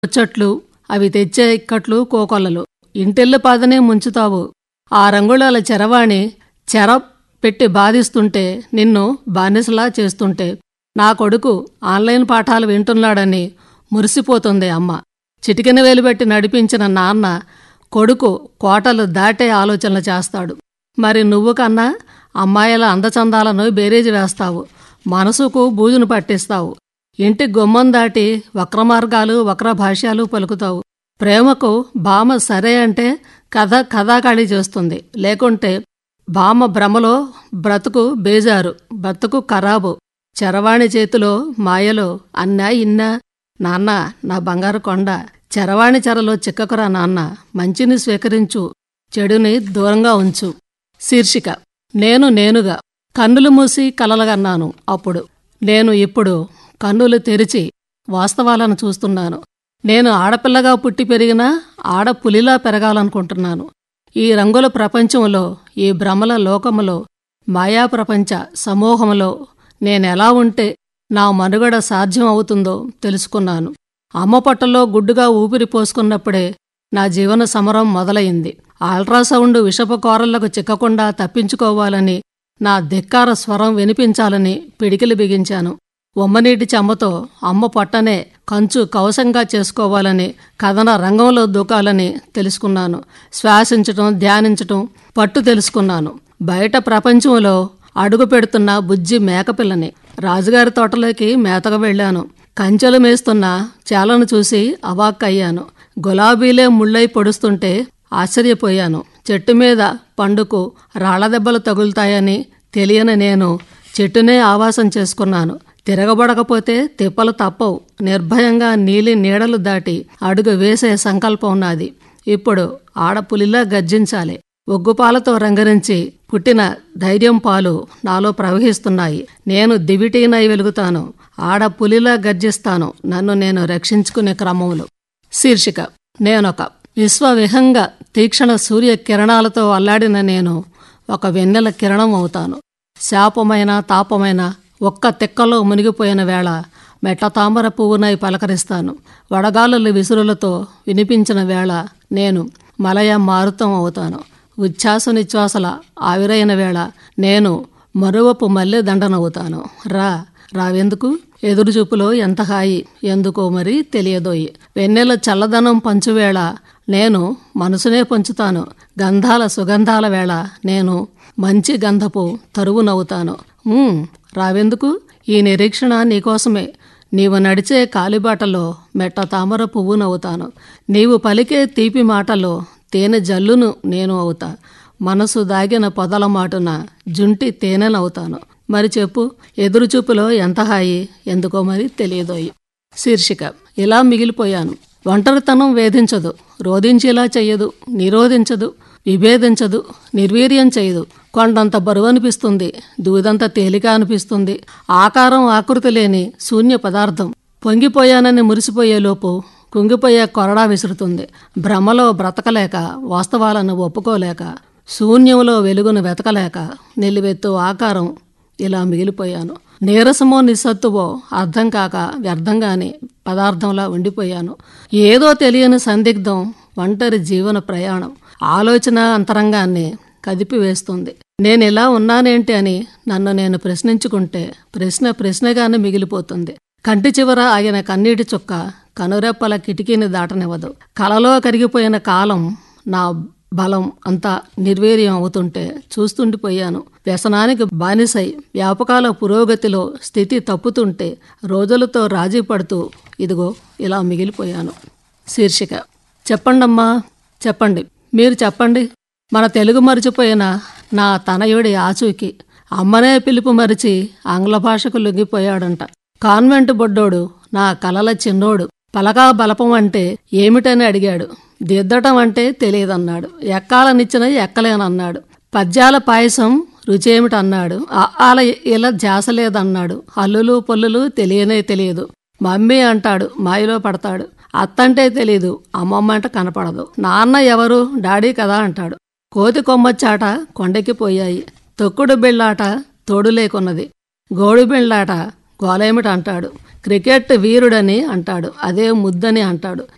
ముచ్చట్లు అవి తెచ్చే ఇక్కట్లు కోకొల్లలు ఇంటిల్లు పాదనే ముంచుతావు ఆ రంగుళాల చెరవాణి చెర పెట్టి బాధిస్తుంటే నిన్ను బానిసలా చేస్తుంటే నా కొడుకు ఆన్లైన్ పాఠాలు వింటున్నాడని మురిసిపోతుంది అమ్మ చిటికెన వేలుబెట్టి నడిపించిన నాన్న కొడుకు కోటలు దాటే ఆలోచనలు చేస్తాడు మరి నువ్వు కన్నా అమ్మాయిల అందచందాలను బేరేజి వేస్తావు మనసుకు బూజును పట్టిస్తావు ఇంటి గుమ్మం దాటి వక్రమార్గాలు వక్రభాష్యాలు పలుకుతావు ప్రేమకు బామ సరే అంటే కథ కథాకాళి చేస్తుంది లేకుంటే బామ భ్రమలో బ్రతుకు బేజారు బ్రతుకు ఖరాబు చరవాణి చేతిలో మాయలో అన్నా ఇన్నా నాన్న నా బంగారు కొండ చరవాణి చెరలో చిక్కకురా నాన్న మంచిని స్వీకరించు చెడుని దూరంగా ఉంచు శీర్షిక నేను నేనుగా కన్నులు మూసి కలలగన్నాను అప్పుడు నేను ఇప్పుడు కన్నులు తెరిచి వాస్తవాలను చూస్తున్నాను నేను ఆడపిల్లగా పుట్టి పెరిగినా ఆడపులిలా పెరగాలనుకుంటున్నాను ఈ రంగుల ప్రపంచంలో ఈ భ్రమల లోకములో మాయా ప్రపంచ సమూహంలో నేనెలా ఉంటే నా మనుగడ సాధ్యం అవుతుందో తెలుసుకున్నాను అమ్మ పొట్టలో గుడ్డుగా ఊపిరి పోసుకున్నప్పుడే నా జీవన సమరం మొదలయింది అల్ట్రాసౌండ్ విషపు కోరళ్లకు చిక్కకుండా తప్పించుకోవాలని నా ధిక్కార స్వరం వినిపించాలని పిడికిలి బిగించాను ఉమ్మనీటి చెమ్మతో అమ్మ పొట్టనే కంచు కవసంగా చేసుకోవాలని కథన రంగంలో దూకాలని తెలుసుకున్నాను శ్వాసించటం ధ్యానించటం పట్టు తెలుసుకున్నాను బయట ప్రపంచంలో అడుగు పెడుతున్న బుజ్జి మేకపిల్లని రాజుగారి తోటలోకి మేతకు వెళ్ళాను కంచెలు మేస్తున్న చేలను చూసి అవాక్కయ్యాను గులాబీలే ముళ్ళై పొడుస్తుంటే ఆశ్చర్యపోయాను చెట్టు మీద పండుకు రాళ్లదెబ్బలు తగులుతాయని తెలియని నేను చెట్టునే ఆవాసం చేసుకున్నాను తిరగబడకపోతే తిప్పలు తప్పవు నిర్భయంగా నీలి నీడలు దాటి అడుగు వేసే సంకల్పం నాది ఇప్పుడు ఆడపులిలా గర్జించాలి ఒగ్గుపాలతో రంగరించి పుట్టిన ధైర్యం పాలు నాలో ప్రవహిస్తున్నాయి నేను దివిటీనై వెలుగుతాను ఆడపులిలా గర్జిస్తాను నన్ను నేను రక్షించుకునే క్రమంలో శీర్షిక నేనొక విశ్వవిహంగ తీక్షణ సూర్య కిరణాలతో అల్లాడిన నేను ఒక వెన్నెల కిరణం అవుతాను శాపమైన తాపమైన ఒక్క తెక్కలో మునిగిపోయిన వేళ మెట్ల తామర పువ్వునై పలకరిస్తాను వడగాలుల విసురులతో వినిపించిన వేళ నేను మలయ మారుతం అవుతాను ఉచ్ఛ్వాస నిశ్వాసల ఆవిరైన వేళ నేను మరువపు మల్లె దండనవుతాను రా రావెందుకు ఎదురుచూపులో ఎంత హాయి ఎందుకో మరి తెలియదోయి వెన్నెల చల్లదనం పంచువేళ నేను మనసునే పంచుతాను గంధాల సుగంధాల వేళ నేను మంచి గంధపు తరువునవుతాను ఉమ్, రావెందుకు ఈ నిరీక్షణ నీకోసమే నీవు నడిచే కాలిబాటలో మెట్ట తామర పువ్వునవుతాను నీవు పలికే తీపి మాటలో తేనె జల్లును నేను అవుతా మనసు దాగిన పొదల మాటున జుంటి తేనెనవుతాను మరి చెప్పు ఎదురుచూపులో ఎంత హాయి ఎందుకో మరి తెలియదోయి శీర్షిక ఇలా మిగిలిపోయాను ఒంటరితనం వేధించదు రోధించేలా చెయ్యదు నిరోధించదు విభేదించదు నిర్వీర్యం చేయదు కొండంత బరువు అనిపిస్తుంది దూదంత తేలిక అనిపిస్తుంది ఆకారం ఆకృతి లేని శూన్య పదార్థం పొంగిపోయానని మురిసిపోయేలోపు కుంగిపోయే కొరడా విసురుతుంది భ్రమలో బ్రతకలేక వాస్తవాలను ఒప్పుకోలేక శూన్యంలో వెలుగును వెతకలేక నిలువెత్తు ఆకారం ఇలా మిగిలిపోయాను నీరసమో నిస్సత్తువో అర్థం కాక వ్యర్థంగానే పదార్థంలా ఉండిపోయాను ఏదో తెలియని సందిగ్ధం ఒంటరి జీవన ప్రయాణం ఆలోచన అంతరంగాన్ని కదిపివేస్తుంది నేను ఇలా ఉన్నానేంటి అని నన్ను నేను ప్రశ్నించుకుంటే ప్రశ్న ప్రశ్నగానే మిగిలిపోతుంది కంటి చివర ఆగిన కన్నీటి చుక్క కనురెప్పల కిటికీని దాటనివ్వదు కలలో కరిగిపోయిన కాలం నా బలం అంతా నిర్వీర్యం అవుతుంటే చూస్తుండిపోయాను వ్యసనానికి బానిసై వ్యాపకాల పురోగతిలో స్థితి తప్పుతుంటే రోజులతో రాజీ పడుతూ ఇదిగో ఇలా మిగిలిపోయాను శీర్షిక చెప్పండమ్మా చెప్పండి మీరు చెప్పండి మన తెలుగు మరిచిపోయిన నా తనయుడి ఆచూకి అమ్మనే పిలుపు మరిచి ఆంగ్ల భాషకు లొంగిపోయాడంట కాన్వెంట్ బొడ్డోడు నా కలల చిన్నోడు పలకా బలపం అంటే ఏమిటని అడిగాడు దిద్దటం అంటే తెలియదన్నాడు ఎక్కాలనిచ్చిన ఎక్కలేనన్నాడు పద్యాల పాయసం రుచేమిటన్నాడు ఆల ఇలా జాసలేదన్నాడు హల్లులు పొల్లులు తెలియనే తెలియదు మమ్మీ అంటాడు మాయలో పడతాడు అత్తంటే తెలీదు అమ్మమ్మ అంటే కనపడదు నాన్న ఎవరు డాడీ కదా అంటాడు కోతి కొమ్మచ్చాట కొండకి పోయాయి తొక్కుడు బిళ్ళాట తోడు లేకున్నది గోడు బిళ్ళాట గోలేమిటి అంటాడు క్రికెట్ వీరుడని అంటాడు అదే ముద్దని అంటాడు